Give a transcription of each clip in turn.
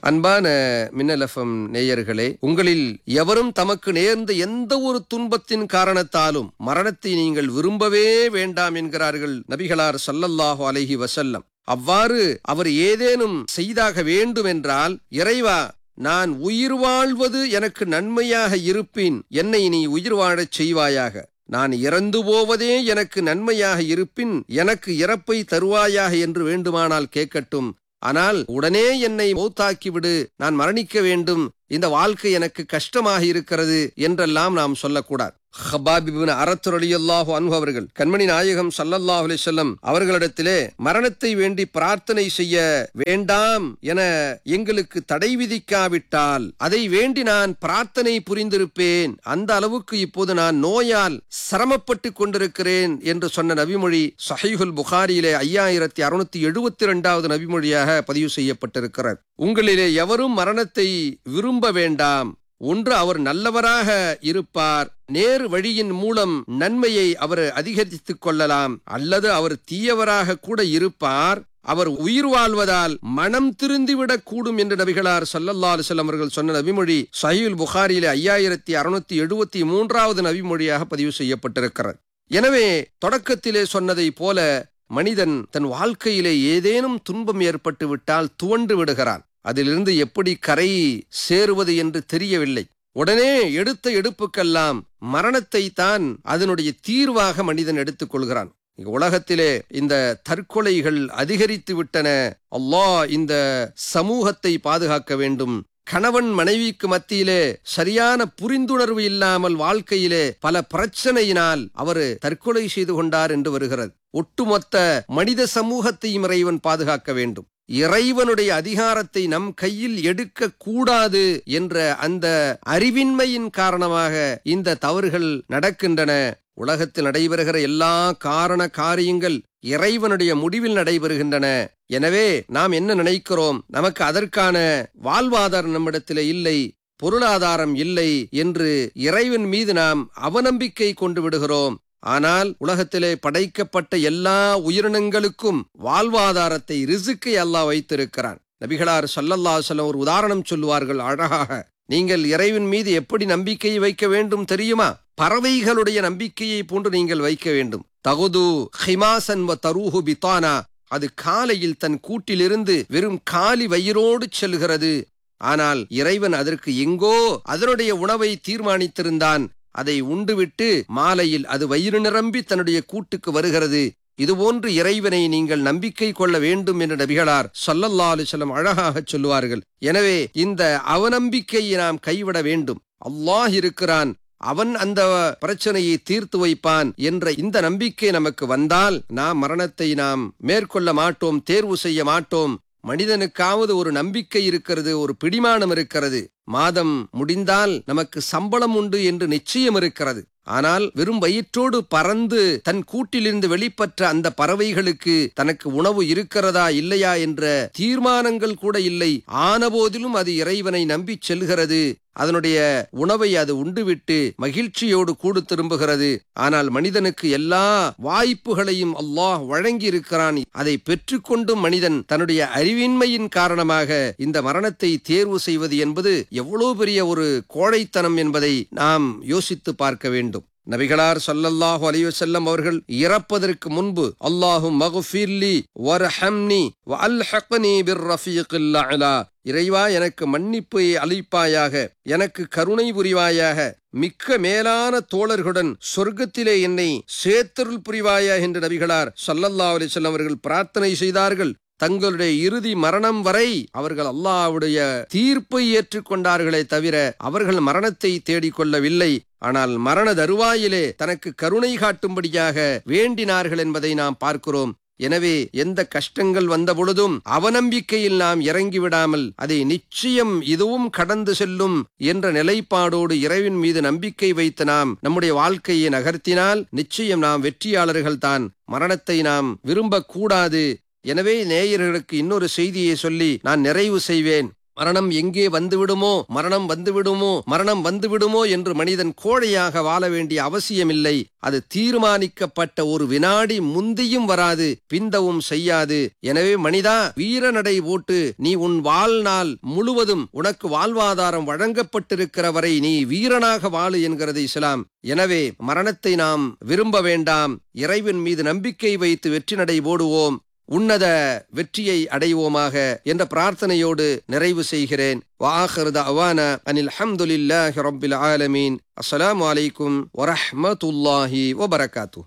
அன்பான மின்னலஃபம் நேயர்களே உங்களில் எவரும் தமக்கு நேர்ந்த எந்த ஒரு துன்பத்தின் காரணத்தாலும் மரணத்தை நீங்கள் விரும்பவே வேண்டாம் என்கிறார்கள் நபிகளார் ஸல்லல்லாஹு அலைஹி வஸல்லம் அவ்வாறு அவர் ஏதேனும் செய்தாக வேண்டும் என்றால் இறைவா நான் உயிர் வாழ்வது எனக்கு நன்மையாக இருப்பின் என்னை நீ உயிர் வாழச் செய்வாயாக நான் இறந்து போவதே எனக்கு நன்மையாக இருப்பின் எனக்கு இறப்பை தருவாயாக என்று வேண்டுமானால் கேட்கட்டும் ஆனால் உடனே என்னை மௌத்தாக்கிவிடு நான் மரணிக்க வேண்டும் இந்த வாழ்க்கை எனக்கு கஷ்டமாக இருக்கிறது என்றெல்லாம் நாம் சொல்லக்கூடாது ஹபாபிபின் அறத்துரலியல்லாஹு அன்பு அவர்கள் கண்மணி நாயகம் சல்லல்லாஹு அலைஹி வஸல்லம் அவர்களிடத்திலே மரணத்தை வேண்டி பிரார்த்தனை செய்ய வேண்டாம் என எங்களுக்கு தடை விதிக்காவிட்டால் அதை வேண்டி நான் பிரார்த்தனை புரிந்திருப்பேன் அந்த அளவுக்கு இப்போது நான் நோயால் சிரமப்பட்டு கொண்டிருக்கிறேன் என்று சொன்ன நபிமொழி சஹீஹுல் புகாரியிலே ஐயாயிரத்தி அறுநூத்தி எழுபத்தி இரண்டாவது நபிமொழியாக பதிவு செய்யப்பட்டிருக்கிறார் உங்களிலே எவரும் மரணத்தை விரும்ப வேண்டாம் ஒன்று அவர் நல்லவராக இருப்பார் நேர் வழியின் மூலம் நன்மையை அவர் அதிகரித்துக் கொள்ளலாம் அல்லது அவர் தீயவராக கூட இருப்பார் அவர் உயிர் வாழ்வதால் மனம் திருந்திவிடக் கூடும் என்று நபிகளார் சல்லல்லா அலுவலம் அவர்கள் சொன்ன நபிமொழி சஹீல் புகாரியிலே ஐயாயிரத்தி அறுநூத்தி எழுபத்தி மூன்றாவது நபிமொழியாக பதிவு செய்யப்பட்டிருக்கிறது எனவே தொடக்கத்திலே சொன்னதை போல மனிதன் தன் வாழ்க்கையிலே ஏதேனும் துன்பம் ஏற்பட்டு விட்டால் துவண்டு விடுகிறான் அதிலிருந்து எப்படி கரை சேருவது என்று தெரியவில்லை உடனே எடுத்த எடுப்புக்கெல்லாம் மரணத்தை தான் அதனுடைய தீர்வாக மனிதன் எடுத்துக்கொள்கிறான் உலகத்திலே இந்த தற்கொலைகள் அதிகரித்து விட்டன அல்லாஹ் இந்த சமூகத்தை பாதுகாக்க வேண்டும் கணவன் மனைவிக்கு மத்தியிலே சரியான புரிந்துணர்வு இல்லாமல் வாழ்க்கையிலே பல பிரச்சனையினால் அவர் தற்கொலை செய்து கொண்டார் என்று வருகிறது ஒட்டுமொத்த மனித சமூகத்தையும் இறைவன் பாதுகாக்க வேண்டும் இறைவனுடைய அதிகாரத்தை நம் கையில் எடுக்க கூடாது என்ற அந்த அறிவின்மையின் காரணமாக இந்த தவறுகள் நடக்கின்றன உலகத்தில் நடைபெறுகிற எல்லா காரண காரியங்கள் இறைவனுடைய முடிவில் நடைபெறுகின்றன எனவே நாம் என்ன நினைக்கிறோம் நமக்கு அதற்கான வாழ்வாதாரம் நம்மிடத்தில் இல்லை பொருளாதாரம் இல்லை என்று இறைவன் மீது நாம் அவநம்பிக்கை கொண்டு விடுகிறோம் ஆனால் உலகத்திலே படைக்கப்பட்ட எல்லா உயிரினங்களுக்கும் வாழ்வாதாரத்தை ரிசுக்கை அல்லாஹ் வைத்திருக்கிறான் நபிகளார் சல்லல்லா சொல்லம் ஒரு உதாரணம் சொல்லுவார்கள் அழகாக நீங்கள் இறைவன் மீது எப்படி நம்பிக்கையை வைக்க வேண்டும் தெரியுமா பறவைகளுடைய நம்பிக்கையை போன்று நீங்கள் வைக்க வேண்டும் தகுது ஹிமாசன் வ தரூஹு பித்தானா அது காலையில் தன் கூட்டிலிருந்து வெறும் காலி வயிறோடு செல்கிறது ஆனால் இறைவன் அதற்கு எங்கோ அதனுடைய உணவை தீர்மானித்திருந்தான் அதை உண்டுவிட்டு மாலையில் அது வயிறு நிரம்பி தன்னுடைய கூட்டுக்கு வருகிறது இதுபோன்று இறைவனை நீங்கள் நம்பிக்கை கொள்ள வேண்டும் என்று நபிகளார் சொல்லல்லா அலுவலம் அழகாக சொல்லுவார்கள் எனவே இந்த அவநம்பிக்கையை நாம் கைவிட வேண்டும் அல்லாஹ் இருக்கிறான் அவன் அந்த பிரச்சனையை தீர்த்து வைப்பான் என்ற இந்த நம்பிக்கை நமக்கு வந்தால் நாம் மரணத்தை நாம் மேற்கொள்ள மாட்டோம் தேர்வு செய்ய மாட்டோம் மனிதனுக்காவது ஒரு நம்பிக்கை இருக்கிறது ஒரு பிடிமானம் இருக்கிறது மாதம் முடிந்தால் நமக்கு சம்பளம் உண்டு என்று நிச்சயம் இருக்கிறது ஆனால் வெறும் வயிற்றோடு பறந்து தன் கூட்டிலிருந்து வெளிப்பற்ற அந்த பறவைகளுக்கு தனக்கு உணவு இருக்கிறதா இல்லையா என்ற தீர்மானங்கள் கூட இல்லை ஆனபோதிலும் அது இறைவனை நம்பி செல்கிறது அதனுடைய உணவை அது உண்டுவிட்டு மகிழ்ச்சியோடு கூடு திரும்புகிறது ஆனால் மனிதனுக்கு எல்லா வாய்ப்புகளையும் அல்லாஹ் வழங்கி இருக்கிறான் அதை பெற்றுக்கொண்டும் மனிதன் தன்னுடைய அறிவின்மையின் காரணமாக இந்த மரணத்தை தேர்வு செய்வது என்பது எவ்வளவு பெரிய ஒரு கோழைத்தனம் என்பதை நாம் யோசித்து பார்க்க வேண்டும் நபிகளார் சல்லல்லாஹு அலைஹி வஸல்லம் அவர்கள் இறப்பதற்கு முன்பு அல்லாஹும் மகுஃபிர்லி வர்ஹம்னி வஅல்ஹக்னி பிர்ரஃபீகில் அலா இறைவா எனக்கு மன்னிப்பை அளிப்பாயாக எனக்கு கருணை புரிவாயாக மிக்க மேலான தோழர்களுடன் சொர்க்கத்திலே என்னை சேத்தருள் புரிவாயா என்று நபிகளார் சல்லல்லா அலிசல்லம் அவர்கள் பிரார்த்தனை செய்தார்கள் தங்களுடைய இறுதி மரணம் வரை அவர்கள் அல்லாஹ்வுடைய தீர்ப்பை ஏற்றுக்கொண்டார்களே தவிர அவர்கள் மரணத்தை தேடிக்கொள்ளவில்லை ஆனால் மரண தருவாயிலே தனக்கு கருணை காட்டும்படியாக வேண்டினார்கள் என்பதை நாம் பார்க்கிறோம் எனவே எந்த கஷ்டங்கள் வந்த பொழுதும் அவநம்பிக்கையில் நாம் இறங்கிவிடாமல் அதை நிச்சயம் இதுவும் கடந்து செல்லும் என்ற நிலைப்பாடோடு இறைவின் மீது நம்பிக்கை வைத்து நாம் நம்முடைய வாழ்க்கையை நகர்த்தினால் நிச்சயம் நாம் வெற்றியாளர்கள் தான் மரணத்தை நாம் விரும்பக்கூடாது எனவே நேயர்களுக்கு இன்னொரு செய்தியை சொல்லி நான் நிறைவு செய்வேன் மரணம் எங்கே வந்துவிடுமோ மரணம் வந்துவிடுமோ மரணம் வந்துவிடுமோ என்று மனிதன் கோழையாக வாழ வேண்டிய அவசியமில்லை அது தீர்மானிக்கப்பட்ட ஒரு வினாடி முந்தியும் வராது பிந்தவும் செய்யாது எனவே மனிதா வீரநடை போட்டு நீ உன் வாழ்நாள் முழுவதும் உனக்கு வாழ்வாதாரம் வழங்கப்பட்டிருக்கிற வரை நீ வீரனாக வாழு என்கிறது இஸ்லாம் எனவே மரணத்தை நாம் விரும்ப வேண்டாம் இறைவன் மீது நம்பிக்கை வைத்து வெற்றி நடை போடுவோம் உன்னத வெற்றியை அடைவோமாக என்ற பிரார்த்தனையோடு நிறைவு செய்கிறேன் வாஹிருத அவான அனில் ஹம்துலில்லாஹி ரப்பில் ஆலமீன் அஸ்ஸலாமு அலைக்கும் வரஹ்மத்துல்லாஹி வபரகாத்து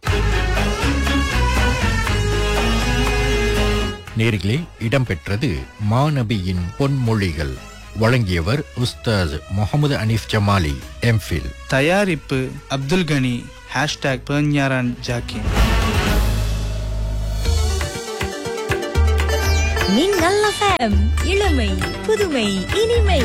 நேர்களே இடம்பெற்றது மாநபியின் பொன்மொழிகள் வழங்கியவர் உஸ்தாஸ் முகமது அனீஃப் ஜமாலி எம்ஃபில் தயாரிப்பு அப்துல் கனி ஹேஷ்டாக் பேஞ்ஞாரான் ஜாக்கின் மின்னல் FM இளமை புதுமை இனிமை